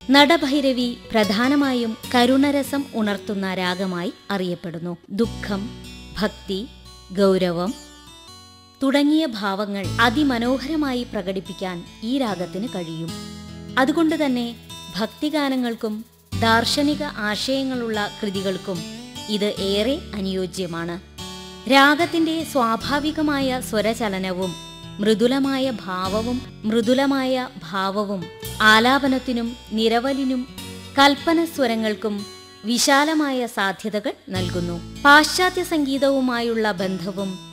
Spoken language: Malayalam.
നടഭൈരവി പ്രധാനമായും കരുണരസം ഉണർത്തുന്ന രാഗമായി അറിയപ്പെടുന്നു ദുഃഖം ഭക്തി ഗൗരവം തുടങ്ങിയ ഭാവങ്ങൾ അതിമനോഹരമായി പ്രകടിപ്പിക്കാൻ ഈ രാഗത്തിന് കഴിയും അതുകൊണ്ട് തന്നെ ഭക്തിഗാനങ്ങൾക്കും ദാർശനിക ആശയങ്ങളുള്ള കൃതികൾക്കും ഇത് ഏറെ അനുയോജ്യമാണ് രാഗത്തിന്റെ സ്വാഭാവികമായ സ്വരചലനവും മൃദുലമായ ഭാവവും മൃദുലമായ ഭാവവും ആലാപനത്തിനും നിരവലിനും കൽപ്പന സ്വരങ്ങൾക്കും വിശാലമായ സാധ്യതകൾ നൽകുന്നു പാശ്ചാത്യ സംഗീതവുമായുള്ള ബന്ധവും